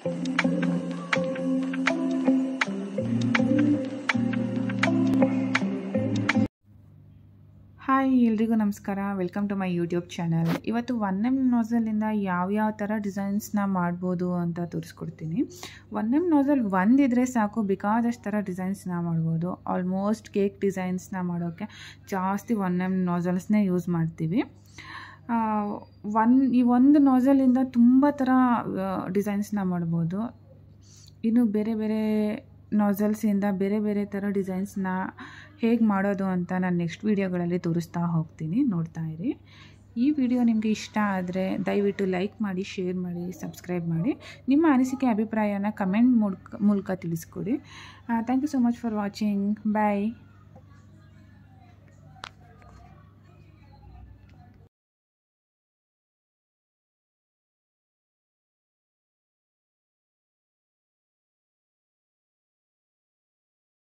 hi ಎಲ್ರಿಗೂ ನಮಸ್ಕಾರ welcome to my YouTube channel ಇವತ್ತು ಒನ್ ಎಮ್ ನೋಸಲಿಂದ ಯಾವ್ಯಾವ ಥರ ಡಿಸೈನ್ಸ್ನ ಮಾಡ್ಬೋದು ಅಂತ ತೋರಿಸ್ಕೊಡ್ತೀನಿ ಒನ್ ಎಮ್ ನೋಸಲ್ ಒಂದಿದ್ರೆ ಸಾಕು ಬೇಕಾದಷ್ಟು ಥರ ಡಿಸೈನ್ಸ್ನ ಮಾಡ್ಬೋದು ಆಲ್ಮೋಸ್ಟ್ ಕೇಕ್ ಡಿಸೈನ್ಸ್ನ ಮಾಡೋಕ್ಕೆ ಜಾಸ್ತಿ ಒನ್ ಎಮ್ ನೋಸಲ್ಸ್ನೇ ಯೂಸ್ ಮಾಡ್ತೀವಿ ಒನ್ ಈ ಒಂದು ನೋಸಲಿಂದ ತುಂಬ ಥರ ಡಿಸೈನ್ಸ್ನ ಮಾಡ್ಬೋದು ಇನ್ನು ಬೇರೆ ಬೇರೆ ನಾಸಲ್ಸಿಂದ ಬೇರೆ ಬೇರೆ ಥರ ಡಿಸೈನ್ಸ್ನ ಹೇಗೆ ಮಾಡೋದು ಅಂತ ನಾನು ನೆಕ್ಸ್ಟ್ ವೀಡಿಯೋಗಳಲ್ಲಿ ತೋರಿಸ್ತಾ ಹೋಗ್ತೀನಿ ನೋಡ್ತಾ ಇರಿ ಈ ವಿಡಿಯೋ ನಿಮಗೆ ಇಷ್ಟ ಆದರೆ ದಯವಿಟ್ಟು ಲೈಕ್ ಮಾಡಿ ಶೇರ್ ಮಾಡಿ ಸಬ್ಸ್ಕ್ರೈಬ್ ಮಾಡಿ ನಿಮ್ಮ ಅನಿಸಿಕೆ ಅಭಿಪ್ರಾಯನ ಕಮೆಂಟ್ ಮೂಲಕ ಮೂಲಕ ತಿಳಿಸ್ಕೊಡಿ thank you so much for watching bye